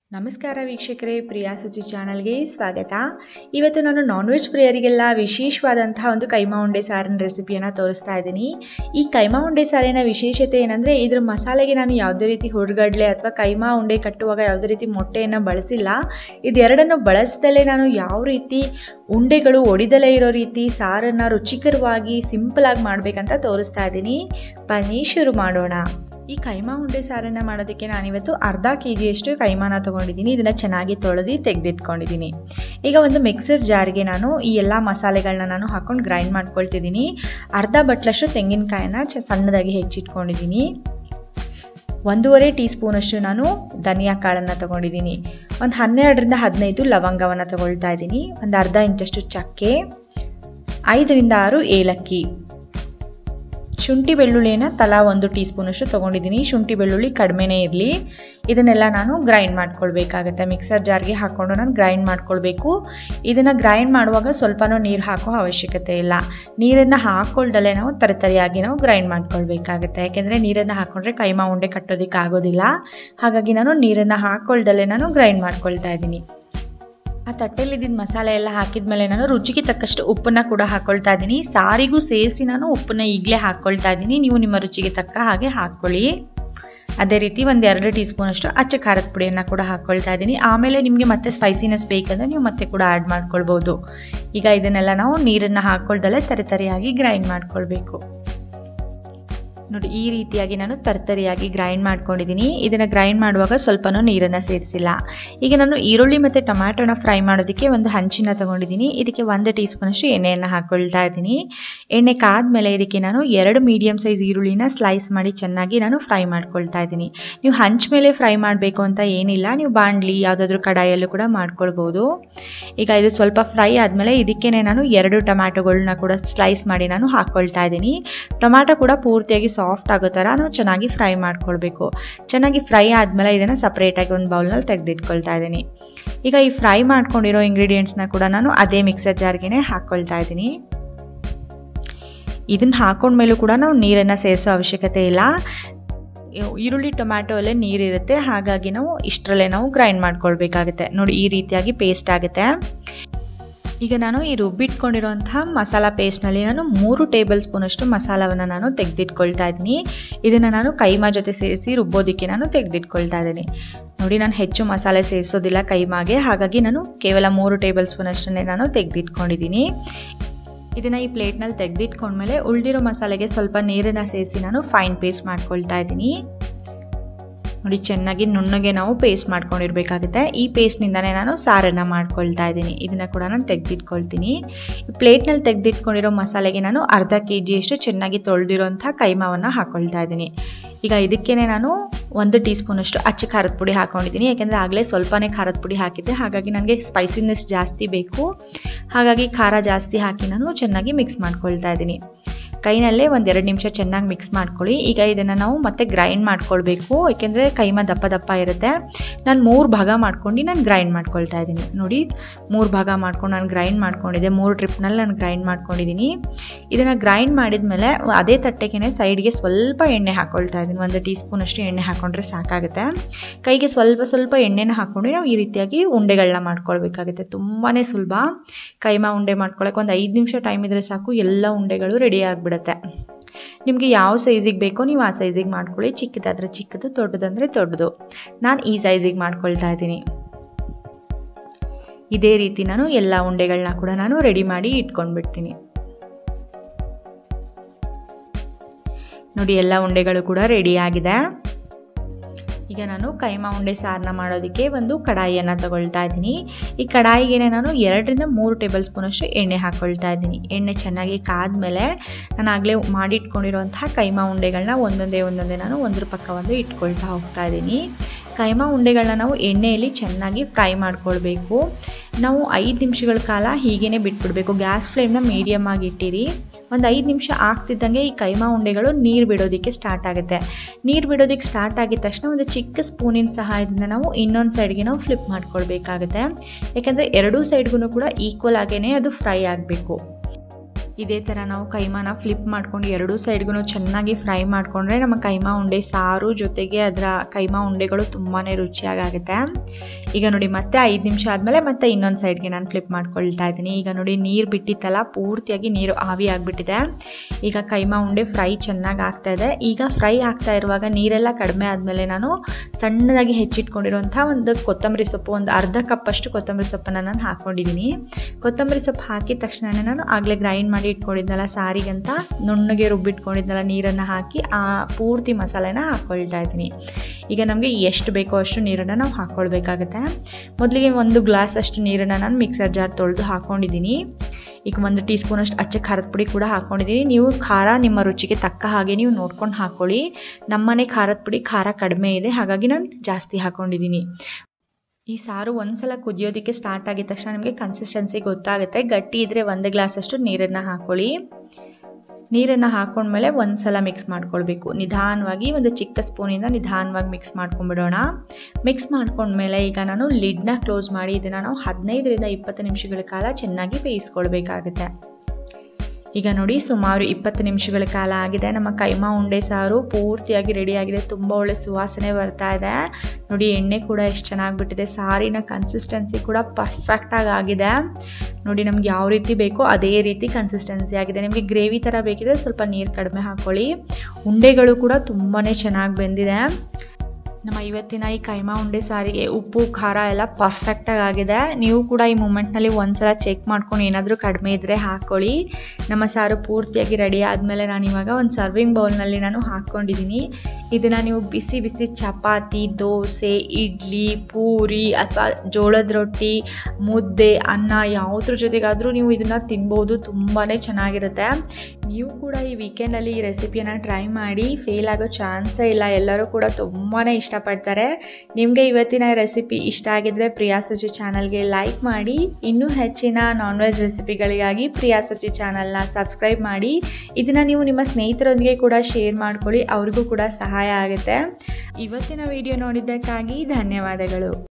ನಮಸ್ಕಾರ ವೀಕ್ಷಕರೇ ಪ್ರಿಯಾ ಸುಚಿ ಚಾನಲ್ಗೆ ಸ್ವಾಗತ ಇವತ್ತು ನಾನು ನಾನ್ ವೆಜ್ ಪ್ರಿಯರಿಗೆಲ್ಲ ವಿಶೇಷವಾದಂತಹ ಒಂದು ಕೈಮಾ ಉಂಡೆ ಸಾರಿನ ರೆಸಿಪಿಯನ್ನು ತೋರಿಸ್ತಾ ಇದ್ದೀನಿ ಈ ಕೈಮಾ ಉಂಡೆ ಸಾರಿನ ವಿಶೇಷತೆ ಏನಂದರೆ ಇದ್ರ ಮಸಾಲೆಗೆ ನಾನು ಯಾವುದೇ ರೀತಿ ಹುಡುಗಡ್ಲೆ ಅಥವಾ ಕೈಮಾ ಉಂಡೆ ಕಟ್ಟುವಾಗ ಯಾವುದೇ ರೀತಿ ಮೊಟ್ಟೆಯನ್ನು ಬಳಸಿಲ್ಲ ಇದೆರಡನ್ನು ಬಳಸದಲ್ಲೇ ನಾನು ಯಾವ ರೀತಿ ಉಂಡೆಗಳು ಒಡಿದಲೇ ಇರೋ ರೀತಿ ಸಾರನ್ನು ರುಚಿಕರವಾಗಿ ಸಿಂಪಲಾಗಿ ಮಾಡಬೇಕಂತ ತೋರಿಸ್ತಾ ಇದ್ದೀನಿ ಬನ್ನಿ ಶುರು ಮಾಡೋಣ ಈ ಕೈಮಾ ಉಂಡೆ ಸಾರನ್ನು ಮಾಡೋದಕ್ಕೆ ನಾನಿವತ್ತು ಅರ್ಧ ಕೆ ಜಿಯಷ್ಟು ಕೈಮಾನ ತೊಗೊಂಡಿದ್ದೀನಿ ಇದನ್ನು ಚೆನ್ನಾಗಿ ತೊಳೆದು ತೆಗೆದಿಟ್ಕೊಂಡಿದ್ದೀನಿ ಈಗ ಒಂದು ಮಿಕ್ಸರ್ ಜಾರ್ಗೆ ನಾನು ಈ ಎಲ್ಲ ಮಸಾಲೆಗಳನ್ನ ನಾನು ಹಾಕೊಂಡು ಗ್ರೈಂಡ್ ಮಾಡ್ಕೊಳ್ತಿದ್ದೀನಿ ಅರ್ಧ ಬಟ್ಲಷ್ಟು ತೆಂಗಿನಕಾಯನ್ನ ಚ ಸಣ್ಣದಾಗಿ ಹೆಚ್ಚಿಟ್ಕೊಂಡಿದ್ದೀನಿ ಒಂದೂವರೆ ಟೀ ಸ್ಪೂನಷ್ಟು ನಾನು ಧನಿಯಾ ಕಾಳನ್ನು ತೊಗೊಂಡಿದ್ದೀನಿ ಒಂದು ಹನ್ನೆರಡರಿಂದ ಹದಿನೈದು ಲವಂಗವನ್ನು ತಗೊಳ್ತಾ ಇದ್ದೀನಿ ಒಂದು ಅರ್ಧ ಇಂಚಷ್ಟು ಚಕ್ಕೆ ಐದರಿಂದ ಆರು ಏಲಕ್ಕಿ ಶುಂಠಿ ಬೆಳ್ಳುಳ್ಳಿನ ತಲಾ ಒಂದು ಟೀ ಸ್ಪೂನಷ್ಟು ತೊಗೊಂಡಿದ್ದೀನಿ ಶುಂಠಿ ಬೆಳ್ಳುಳ್ಳಿ ಕಡಿಮೆನೇ ಇರಲಿ ಇದನ್ನೆಲ್ಲ ನಾನು ಗ್ರೈಂಡ್ ಮಾಡ್ಕೊಳ್ಬೇಕಾಗತ್ತೆ ಮಿಕ್ಸರ್ ಜಾರ್ಗೆ ಹಾಕ್ಕೊಂಡು ನಾನು ಗ್ರೈಂಡ್ ಮಾಡ್ಕೊಳ್ಬೇಕು ಇದನ್ನು ಗ್ರೈಂಡ್ ಮಾಡುವಾಗ ಸ್ವಲ್ಪನೂ ನೀರು ಹಾಕೋ ಅವಶ್ಯಕತೆ ಇಲ್ಲ ನೀರನ್ನು ಹಾಕ್ಕೊಳ್ದಲ್ಲೇ ನಾವು ತರತರಿಯಾಗಿ ನಾವು ಗ್ರೈಂಡ್ ಮಾಡ್ಕೊಳ್ಬೇಕಾಗತ್ತೆ ಯಾಕೆಂದರೆ ನೀರನ್ನು ಹಾಕ್ಕೊಂಡ್ರೆ ಕೈಮಾ ಉಂಡೆ ಕಟ್ಟೋದಕ್ಕೆ ಆಗೋದಿಲ್ಲ ಹಾಗಾಗಿ ನಾನು ನೀರನ್ನು ಹಾಕ್ಕೊಳ್ದಲ್ಲೇ ನಾನು ಗ್ರೈಂಡ್ ಮಾಡ್ಕೊಳ್ತಾ ಇದ್ದೀನಿ ಆ ತಟ್ಟೆಯಲ್ಲಿ ಇದ್ದಿದ್ದ ಮಸಾಲೆ ಎಲ್ಲ ಹಾಕಿದ್ಮೇಲೆ ನಾನು ರುಚಿಗೆ ತಕ್ಕಷ್ಟು ಉಪ್ಪನ್ನು ಕೂಡ ಹಾಕ್ಕೊಳ್ತಾ ಇದ್ದೀನಿ ಸಾರಿಗೂ ಸೇರಿಸಿ ನಾನು ಉಪ್ಪನ್ನ ಈಗಲೇ ಹಾಕ್ಕೊಳ್ತಾ ಇದ್ದೀನಿ ನೀವು ನಿಮ್ಮ ರುಚಿಗೆ ತಕ್ಕ ಹಾಗೆ ಹಾಕ್ಕೊಳ್ಳಿ ಅದೇ ರೀತಿ ಒಂದು ಎರಡು ಟೀ ಸ್ಪೂನಷ್ಟು ಅಚ್ಚ ಖಾರದ ಪುಡಿಯನ್ನು ಕೂಡ ಹಾಕ್ಕೊಳ್ತಾ ಇದ್ದೀನಿ ಆಮೇಲೆ ನಿಮಗೆ ಮತ್ತೆ ಸ್ಪೈಸಿನೆಸ್ ಬೇಕಂದ್ರೆ ನೀವು ಮತ್ತೆ ಕೂಡ ಆ್ಯಡ್ ಮಾಡ್ಕೊಳ್ಬೋದು ಈಗ ಇದನ್ನೆಲ್ಲ ನಾವು ನೀರನ್ನು ಹಾಕ್ಕೊಳ್ದಲ್ಲೇ ತರಿತರಿಯಾಗಿ ಗ್ರೈಂಡ್ ಮಾಡ್ಕೊಳ್ಬೇಕು ನೋಡಿ ಈ ರೀತಿಯಾಗಿ ನಾನು ತರ್ತರಿಯಾಗಿ ಗ್ರೈಂಡ್ ಮಾಡ್ಕೊಂಡಿದ್ದೀನಿ ಇದನ್ನು ಗ್ರೈಂಡ್ ಮಾಡುವಾಗ ಸ್ವಲ್ಪನೂ ನೀರನ್ನು ಸೇರಿಸಿಲ್ಲ ಈಗ ನಾನು ಈರುಳ್ಳಿ ಮತ್ತು ಟೊಮ್ಯಾಟೊನ ಫ್ರೈ ಮಾಡೋದಕ್ಕೆ ಒಂದು ಹಂಚಿನ ತೊಗೊಂಡಿದ್ದೀನಿ ಇದಕ್ಕೆ ಒಂದು ಟೀ ಸ್ಪೂನಷ್ಟು ಎಣ್ಣೆಯನ್ನು ಹಾಕ್ಕೊಳ್ತಾ ಇದ್ದೀನಿ ಎಣ್ಣೆ ಕಾದ್ಮೇಲೆ ಇದಕ್ಕೆ ನಾನು ಎರಡು ಮೀಡಿಯಮ್ ಸೈಜ್ ಈರುಳ್ಳಿನ ಸ್ಲೈಸ್ ಮಾಡಿ ಚೆನ್ನಾಗಿ ನಾನು ಫ್ರೈ ಮಾಡ್ಕೊಳ್ತಾ ಇದ್ದೀನಿ ನೀವು ಹಂಚ್ ಮೇಲೆ ಫ್ರೈ ಮಾಡಬೇಕು ಅಂತ ಏನಿಲ್ಲ ನೀವು ಬಾಣಲಿ ಯಾವುದಾದ್ರೂ ಕಡಾಯಲ್ಲೂ ಕೂಡ ಮಾಡ್ಕೊಳ್ಬೋದು ಈಗ ಇದು ಸ್ವಲ್ಪ ಫ್ರೈ ಆದಮೇಲೆ ಇದಕ್ಕೇ ನಾನು ಎರಡು ಟೊಮ್ಯಾಟೊಗಳನ್ನ ಕೂಡ ಸ್ಲೈಸ್ ಮಾಡಿ ನಾನು ಹಾಕ್ಕೊಳ್ತಾ ಇದ್ದೀನಿ ಟೊಮ್ಯಾಟೊ ಕೂಡ ಪೂರ್ತಿಯಾಗಿ ಸಾಫ್ಟ್ ಆಗೋ ಥರ ನಾವು ಚೆನ್ನಾಗಿ ಫ್ರೈ ಮಾಡ್ಕೊಳ್ಬೇಕು ಚೆನ್ನಾಗಿ ಫ್ರೈ ಆದಮೇಲೆ ಇದನ್ನು ಸಪ್ರೇಟಾಗಿ ಒಂದು ಬೌಲ್ನಲ್ಲಿ ತೆಗೆದಿಟ್ಕೊಳ್ತಾ ಇದ್ದೀನಿ ಈಗ ಈ ಫ್ರೈ ಮಾಡ್ಕೊಂಡಿರೋ ಇಂಗ್ರೀಡಿಯೆಂಟ್ಸ್ನ ಕೂಡ ನಾನು ಅದೇ ಮಿಕ್ಸರ್ ಜಾರ್ಗೆ ಹಾಕ್ಕೊಳ್ತಾ ಇದ್ದೀನಿ ಇದನ್ನ ಹಾಕೊಂಡ್ಮೇಲೂ ಕೂಡ ನಾವು ನೀರನ್ನು ಸೇರಿಸೋ ಅವಶ್ಯಕತೆ ಇಲ್ಲ ಈರುಳ್ಳಿ ಟೊಮ್ಯಾಟೊ ಅಲ್ಲೇ ನೀರಿರುತ್ತೆ ಹಾಗಾಗಿ ನಾವು ಇಷ್ಟರಲ್ಲೇ ನಾವು ಗ್ರೈಂಡ್ ಮಾಡ್ಕೊಳ್ಬೇಕಾಗುತ್ತೆ ನೋಡಿ ಈ ರೀತಿಯಾಗಿ ಪೇಸ್ಟ್ ಆಗುತ್ತೆ ಈಗ ನಾನು ಈ ರುಬ್ಬಿಟ್ಕೊಂಡಿರೋಂತಹ ಮಸಾಲ ಪೇಸ್ಟ್ನಲ್ಲಿ ನಾನು ಮೂರು ಟೇಬಲ್ ಸ್ಪೂನಷ್ಟು ಮಸಾಲವನ್ನು ನಾನು ತೆಗೆದಿಟ್ಕೊಳ್ತಾ ಇದ್ದೀನಿ ಇದನ್ನು ನಾನು ಕೈಮಾ ಜೊತೆ ಸೇರಿಸಿ ರುಬ್ಬೋದಕ್ಕೆ ನಾನು ತೆಗೆದಿಟ್ಕೊಳ್ತಾ ಇದ್ದೀನಿ ನೋಡಿ ನಾನು ಹೆಚ್ಚು ಮಸಾಲೆ ಸೇರಿಸೋದಿಲ್ಲ ಕೈಮಾಗೆ ಹಾಗಾಗಿ ನಾನು ಕೇವಲ ಮೂರು ಟೇಬಲ್ ಸ್ಪೂನಷ್ಟನ್ನೇ ನಾನು ತೆಗೆದಿಟ್ಕೊಂಡಿದ್ದೀನಿ ಇದನ್ನು ಈ ಪ್ಲೇಟ್ನಲ್ಲಿ ತೆಗೆದಿಟ್ಕೊಂಡ್ಮೇಲೆ ಉಳಿದಿರೋ ಮಸಾಲೆಗೆ ಸ್ವಲ್ಪ ನೀರನ್ನು ಸೇರಿಸಿ ನಾನು ಫೈನ್ ಪೇಸ್ಟ್ ಮಾಡ್ಕೊಳ್ತಾ ಇದ್ದೀನಿ ನೋಡಿ ಚೆನ್ನಾಗಿ ನುಣ್ಣಗೆ ನಾವು ಪೇಸ್ಟ್ ಮಾಡ್ಕೊಂಡಿರ್ಬೇಕಾಗುತ್ತೆ ಈ ಪೇಸ್ಟ್ನಿಂದನೇ ನಾನು ಸಾರನ್ನು ಮಾಡ್ಕೊಳ್ತಾ ಇದ್ದೀನಿ ಇದನ್ನು ಕೂಡ ನಾನು ತೆಗೆದಿಟ್ಕೊಳ್ತೀನಿ ಈ ಪ್ಲೇಟ್ನಲ್ಲಿ ತೆಗೆದಿಟ್ಕೊಂಡಿರೋ ಮಸಾಲೆಗೆ ನಾನು ಅರ್ಧ ಕೆ ಜಿಯಷ್ಟು ಚೆನ್ನಾಗಿ ತೊಳೆದಿರೋಂಥ ಕೈಮಾವನ್ನು ಹಾಕ್ಕೊಳ್ತಾ ಇದ್ದೀನಿ ಈಗ ಇದಕ್ಕೇ ನಾನು ಒಂದು ಟೀ ಸ್ಪೂನಷ್ಟು ಅಚ್ಚ ಖಾರದ ಪುಡಿ ಹಾಕ್ಕೊಂಡಿದ್ದೀನಿ ಯಾಕೆಂದರೆ ಆಗಲೇ ಸ್ವಲ್ಪನೇ ಖಾರದ ಪುಡಿ ಹಾಕಿದ್ದೆ ಹಾಗಾಗಿ ನನಗೆ ಸ್ಪೈಸಿನೆಸ್ ಜಾಸ್ತಿ ಬೇಕು ಹಾಗಾಗಿ ಖಾರ ಜಾಸ್ತಿ ಹಾಕಿ ನಾನು ಚೆನ್ನಾಗಿ ಮಿಕ್ಸ್ ಮಾಡ್ಕೊಳ್ತಾ ಇದ್ದೀನಿ ಕೈನಲ್ಲೇ ಒಂದೆರಡು ನಿಮಿಷ ಚೆನ್ನಾಗಿ ಮಿಕ್ಸ್ ಮಾಡ್ಕೊಳ್ಳಿ ಈಗ ಇದನ್ನು ನಾವು ಮತ್ತೆ ಗ್ರೈಂಡ್ ಮಾಡ್ಕೊಳ್ಬೇಕು ಏಕೆಂದರೆ ಕೈಮ ದಪ್ಪ ದಪ್ಪ ಇರುತ್ತೆ ನಾನು ಮೂರು ಭಾಗ ಮಾಡ್ಕೊಂಡು ನಾನು ಗ್ರೈಂಡ್ ಮಾಡ್ಕೊಳ್ತಾ ಇದ್ದೀನಿ ನೋಡಿ ಮೂರು ಭಾಗ ಮಾಡ್ಕೊಂಡು ನಾನು ಗ್ರೈಂಡ್ ಮಾಡ್ಕೊಂಡಿದ್ದೆ ಮೂರು ಟ್ರಿಪ್ನಲ್ಲಿ ನಾನು ಗ್ರೈಂಡ್ ಮಾಡ್ಕೊಂಡಿದ್ದೀನಿ ಇದನ್ನು ಗ್ರೈಂಡ್ ಮಾಡಿದ್ಮೇಲೆ ಅದೇ ತಟ್ಟೆಗೆ ಸೈಡ್ಗೆ ಸ್ವಲ್ಪ ಎಣ್ಣೆ ಹಾಕ್ಕೊಳ್ತಾ ಇದ್ದೀನಿ ಒಂದು ಟೀ ಸ್ಪೂನಷ್ಟು ಎಣ್ಣೆ ಹಾಕ್ಕೊಂಡ್ರೆ ಸಾಕಾಗುತ್ತೆ ಕೈಗೆ ಸ್ವಲ್ಪ ಸ್ವಲ್ಪ ಎಣ್ಣೆನ ಹಾಕ್ಕೊಂಡು ನಾವು ಈ ರೀತಿಯಾಗಿ ಉಂಡೆಗಳನ್ನ ಮಾಡ್ಕೊಳ್ಬೇಕಾಗುತ್ತೆ ತುಂಬಾ ಸುಲಭ ಕೈಮಾ ಉಂಡೆ ಮಾಡ್ಕೊಳಕ್ಕೆ ಒಂದು ಐದು ನಿಮಿಷ ಟೈಮ್ ಇದ್ದರೆ ಸಾಕು ಎಲ್ಲ ಉಂಡೆಗಳು ರೆಡಿ ಆಗಿಬಿಡುತ್ತೆ ನಿಮಗೆ ಯಾವ ಸೈಜಿಗೆ ಬೇಕೋ ನೀವು ಆ ಸೈಜಿಗೆ ಮಾಡ್ಕೊಳ್ಳಿ ಚಿಕ್ಕದಾದರೆ ಚಿಕ್ಕದು ದೊಡ್ಡದಂದರೆ ದೊಡ್ಡದು ನಾನು ಈ ಸೈಜಿಗೆ ಮಾಡ್ಕೊಳ್ತಾ ಇದ್ದೀನಿ ಇದೇ ರೀತಿ ನಾನು ಎಲ್ಲ ಉಂಡೆಗಳನ್ನ ಕೂಡ ನಾನು ರೆಡಿ ಮಾಡಿ ಇಟ್ಕೊಂಡ್ಬಿಡ್ತೀನಿ ನೋಡಿ ಎಲ್ಲ ಉಂಡೆಗಳು ಕೂಡ ರೆಡಿ ಆಗಿದೆ ಈಗ ನಾನು ಕೈಮಾ ಉಂಡೆ ಸಾರನ್ನ ಮಾಡೋದಕ್ಕೆ ಒಂದು ಕಡಾಯಿಯನ್ನು ತಗೊಳ್ತಾ ಇದ್ದೀನಿ ಈ ಕಡಾಯಿಗೆ ನಾನು ಎರಡರಿಂದ ಮೂರು ಟೇಬಲ್ ಸ್ಪೂನಷ್ಟು ಎಣ್ಣೆ ಹಾಕ್ಕೊಳ್ತಾ ಇದ್ದೀನಿ ಎಣ್ಣೆ ಚೆನ್ನಾಗಿ ಕಾದ್ಮೇಲೆ ನಾನು ಆಗಲೇ ಮಾಡಿಟ್ಕೊಂಡಿರುವಂತಹ ಕೈಮಾ ಉಂಡೆಗಳನ್ನ ಒಂದೊಂದೇ ಒಂದೊಂದೇ ನಾನು ಒಂದ್ರ ಪಕ್ಕ ಒಂದು ಇಟ್ಕೊಳ್ತಾ ಹೋಗ್ತಾ ಇದ್ದೀನಿ ಕೈಮಾ ಉಂಡೆಗಳನ್ನ ನಾವು ಎಣ್ಣೆಯಲ್ಲಿ ಚೆನ್ನಾಗಿ ಫ್ರೈ ಮಾಡ್ಕೊಳ್ಬೇಕು ನಾವು ಐದು ನಿಮಿಷಗಳ ಕಾಲ ಹೀಗೇ ಬಿಟ್ಬಿಡಬೇಕು ಗ್ಯಾಸ್ ಫ್ಲೇಮ್ನ ಮೀಡಿಯಮ್ ಆಗಿ ಇಟ್ಟಿರಿ ಒಂದು ಐದು ನಿಮಿಷ ಆಗ್ತಿದ್ದಂಗೆ ಈ ಕೈಮಾ ಉಂಡೆಗಳು ನೀರು ಬಿಡೋದಕ್ಕೆ ಸ್ಟಾರ್ಟ್ ಆಗುತ್ತೆ ನೀರು ಬಿಡೋದಕ್ಕೆ ಸ್ಟಾರ್ಟ್ ಆಗಿದ ತಕ್ಷಣ ಒಂದು ಚಿಕ್ಕ ಸ್ಪೂನಿನ ಸಹಾಯದಿಂದ ನಾವು ಇನ್ನೊಂದು ಸೈಡ್ಗೆ ನಾವು ಫ್ಲಿಪ್ ಮಾಡ್ಕೊಳ್ಬೇಕಾಗುತ್ತೆ ಯಾಕೆಂದರೆ ಎರಡೂ ಸೈಡ್ಗೂ ಕೂಡ ಈಕ್ವಲ್ ಆಗೇ ಅದು ಫ್ರೈ ಆಗಬೇಕು ಇದೇ ಥರ ನಾವು ಕೈಮಾನ ಫ್ಲಿಪ್ ಮಾಡ್ಕೊಂಡು ಎರಡೂ ಸೈಡ್ಗೂ ಚೆನ್ನಾಗಿ ಫ್ರೈ ಮಾಡಿಕೊಂಡ್ರೆ ನಮ್ಮ ಕೈಮಾ ಉಂಡೆ ಸಾರು ಜೊತೆಗೆ ಅದರ ಕೈಮಾ ಉಂಡೆಗಳು ತುಂಬಾ ರುಚಿಯಾಗುತ್ತೆ ಈಗ ನೋಡಿ ಮತ್ತೆ ಐದು ನಿಮಿಷ ಆದಮೇಲೆ ಮತ್ತೆ ಇನ್ನೊಂದು ಸೈಡ್ಗೆ ನಾನು ಫ್ಲಿಪ್ ಮಾಡ್ಕೊಳ್ತಾ ಇದ್ದೀನಿ ಈಗ ನೋಡಿ ನೀರು ಬಿಟ್ಟಿತ್ತಲ್ಲ ಪೂರ್ತಿಯಾಗಿ ನೀರು ಆವಿ ಆಗಿಬಿಟ್ಟಿದೆ ಈಗ ಕೈಮಾ ಉಂಡೆ ಫ್ರೈ ಚೆನ್ನಾಗಿ ಆಗ್ತಾ ಇದೆ ಈಗ ಫ್ರೈ ಆಗ್ತಾ ಇರುವಾಗ ನೀರೆಲ್ಲ ಕಡಿಮೆ ಆದಮೇಲೆ ನಾನು ಸಣ್ಣದಾಗಿ ಹೆಚ್ಚಿಟ್ಕೊಂಡಿರುವಂಥ ಒಂದು ಕೊತ್ತಂಬರಿ ಸೊಪ್ಪು ಒಂದು ಅರ್ಧ ಕಪ್ಪಷ್ಟು ಕೊತ್ತಂಬರಿ ಸೊಪ್ಪನ್ನು ನಾನು ಹಾಕ್ಕೊಂಡಿದ್ದೀನಿ ಕೊತ್ತಂಬರಿ ಸೊಪ್ಪು ಹಾಕಿದ ತಕ್ಷಣ ನಾನು ಆಗಲೇ ಗ್ರೈಂಡ್ ಮಾಡಿ ಇಟ್ಕೊಂಡಿದ್ನಲ್ಲ ಸಾರಿಗಂತ ನುಣ್ಣಗೆ ರುಬ್ಬಿಟ್ಕೊಂಡಿದ್ನಲ್ಲ ನೀರನ್ನು ಹಾಕಿ ಆ ಪೂರ್ತಿ ಮಸಾಲೆನ ಹಾಕ್ಕೊಳ್ತಾ ಇದ್ದೀನಿ ಈಗ ನಮಗೆ ಎಷ್ಟು ಬೇಕೋ ಅಷ್ಟು ನೀರನ್ನು ನಾವು ಹಾಕ್ಕೊಳ್ಬೇಕಾಗತ್ತೆ ಮೊದಲಿಗೆ ಒಂದು ಗ್ಲಾಸ್ ಅಷ್ಟು ನೀರನ್ನು ನಾನು ಮಿಕ್ಸರ್ ಜಾರ್ ತೊಳೆದು ಹಾಕ್ಕೊಂಡಿದ್ದೀನಿ ಈಗ ಒಂದು ಟೀ ಸ್ಪೂನ್ ಅಷ್ಟು ಅಚ್ಚ ಖಾರದ ಪುಡಿ ಕೂಡ ಹಾಕ್ಕೊಂಡಿದ್ದೀನಿ ನೀವು ಖಾರ ನಿಮ್ಮ ರುಚಿಗೆ ತಕ್ಕ ಹಾಗೆ ನೀವು ನೋಡ್ಕೊಂಡು ಹಾಕ್ಕೊಳ್ಳಿ ನಮ್ಮನೆ ಖಾರದ ಪುಡಿ ಖಾರ ಕಡಿಮೆ ಇದೆ ಹಾಗಾಗಿ ನಾನು ಜಾಸ್ತಿ ಹಾಕ್ಕೊಂಡಿದ್ದೀನಿ ಈ ಸಾರು ಒಂದ್ಸಲ ಕುದಿಯೋದಕ್ಕೆ ಸ್ಟಾರ್ಟ್ ಆಗಿದ ತಕ್ಷಣ ನಿಮಗೆ ಕನ್ಸಿಸ್ಟೆನ್ಸಿ ಗೊತ್ತಾಗುತ್ತೆ ಗಟ್ಟಿ ಇದ್ದರೆ ಒಂದು ಗ್ಲಾಸಷ್ಟು ನೀರನ್ನು ಹಾಕ್ಕೊಳ್ಳಿ ನೀರನ್ನು ಹಾಕೊಂಡ್ಮೇಲೆ ಒಂದು ಸಲ ಮಿಕ್ಸ್ ಮಾಡ್ಕೊಳ್ಬೇಕು ನಿಧಾನವಾಗಿ ಒಂದು ಚಿಕ್ಕ ಸ್ಪೂನಿಂದ ನಿಧಾನವಾಗಿ ಮಿಕ್ಸ್ ಮಾಡ್ಕೊಂಡ್ಬಿಡೋಣ ಮಿಕ್ಸ್ ಮಾಡ್ಕೊಂಡ್ಮೇಲೆ ಈಗ ನಾನು ಲಿಡ್ನ ಕ್ಲೋಸ್ ಮಾಡಿ ಇದನ್ನು ನಾವು ಹದಿನೈದರಿಂದ ಇಪ್ಪತ್ತು ನಿಮಿಷಗಳ ಕಾಲ ಚೆನ್ನಾಗಿ ಬೇಯಿಸ್ಕೊಳ್ಬೇಕಾಗುತ್ತೆ ಈಗ ನೋಡಿ ಸುಮಾರು ಇಪ್ಪತ್ತು ನಿಮಿಷಗಳ ಕಾಲ ಆಗಿದೆ ನಮ್ಮ ಕೈಮಾ ಉಂಡೆ ಸಾರು ಪೂರ್ತಿಯಾಗಿ ರೆಡಿಯಾಗಿದೆ ತುಂಬ ಒಳ್ಳೆ ಸುವಾಸನೆ ಬರ್ತಾ ಇದೆ ನೋಡಿ ಎಣ್ಣೆ ಕೂಡ ಎಷ್ಟು ಚೆನ್ನಾಗಿ ಬಿಟ್ಟಿದೆ ಸಾರಿನ ಕನ್ಸಿಸ್ಟೆನ್ಸಿ ಕೂಡ ಪರ್ಫೆಕ್ಟಾಗಿ ಆಗಿದೆ ನೋಡಿ ನಮ್ಗೆ ಯಾವ ರೀತಿ ಬೇಕೋ ಅದೇ ರೀತಿ ಕನ್ಸಿಸ್ಟೆನ್ಸಿ ಆಗಿದೆ ನಿಮಗೆ ಗ್ರೇವಿ ಥರ ಬೇಕಿದ್ರೆ ಸ್ವಲ್ಪ ನೀರು ಕಡಿಮೆ ಹಾಕ್ಕೊಳ್ಳಿ ಉಂಡೆಗಳು ಕೂಡ ತುಂಬಾ ಚೆನ್ನಾಗಿ ಬೆಂದಿದೆ ನಮ್ಮ ಇವತ್ತಿನ ಈ ಕೈಮಾ ಉಂಡೆ ಸಾರಿಗೆ ಉಪ್ಪು ಖಾರ ಎಲ್ಲ ಪರ್ಫೆಕ್ಟಾಗಿ ಆಗಿದೆ ನೀವು ಕೂಡ ಈ ಮೂಮೆಂಟ್ನಲ್ಲಿ ಒಂದ್ಸಲ ಚೆಕ್ ಮಾಡ್ಕೊಂಡು ಏನಾದರೂ ಕಡಿಮೆ ಇದ್ದರೆ ಹಾಕ್ಕೊಳ್ಳಿ ನಮ್ಮ ಸಾರು ಪೂರ್ತಿಯಾಗಿ ರೆಡಿ ಆದಮೇಲೆ ನಾನು ಇವಾಗ ಒಂದು ಸರ್ವಿಂಗ್ ಬೌಲ್ನಲ್ಲಿ ನಾನು ಹಾಕ್ಕೊಂಡಿದ್ದೀನಿ ಇದನ್ನು ನೀವು ಬಿಸಿ ಬಿಸಿ ಚಪಾತಿ ದೋಸೆ ಇಡ್ಲಿ ಪೂರಿ ಅಥವಾ ಜೋಳದ ರೊಟ್ಟಿ ಮುದ್ದೆ ಅನ್ನ ಯಾವುದ್ರ ಜೊತೆಗಾದರೂ ನೀವು ಇದನ್ನು ತಿನ್ಬೋದು ತುಂಬಾ ಚೆನ್ನಾಗಿರುತ್ತೆ ನೀವು ಕೂಡ ಈ ವೀಕೆಂಡಲ್ಲಿ ಈ ರೆಸಿಪಿಯನ್ನು ಟ್ರೈ ಮಾಡಿ ಫೇಲ್ ಆಗೋ ಚಾನ್ಸೇ ಇಲ್ಲ ಎಲ್ಲರೂ ಕೂಡ ತುಂಬಾ ಇಷ್ಟಪಡ್ತಾರೆ ನಿಮಗೆ ಇವತ್ತಿನ ರೆಸಿಪಿ ಇಷ್ಟ ಆಗಿದ್ರೆ ಪ್ರಿಯಾ ಸಚಿ ಚಾನಲ್ಗೆ ಲೈಕ್ ಮಾಡಿ ಇನ್ನೂ ಹೆಚ್ಚಿನ ನಾನ್ ವೆಜ್ ರೆಸಿಪಿಗಳಿಗಾಗಿ ಪ್ರಿಯಾ ಸಚಿ ಚಾನಲ್ನ ಸಬ್ಸ್ಕ್ರೈಬ್ ಮಾಡಿ ಇದನ್ನು ನೀವು ನಿಮ್ಮ ಸ್ನೇಹಿತರೊಂದಿಗೆ ಕೂಡ ಶೇರ್ ಮಾಡ್ಕೊಳ್ಳಿ ಅವ್ರಿಗೂ ಕೂಡ ಸಹಾಯ ಆಗುತ್ತೆ ಇವತ್ತಿನ ವಿಡಿಯೋ ನೋಡಿದ್ದಕ್ಕಾಗಿ ಧನ್ಯವಾದಗಳು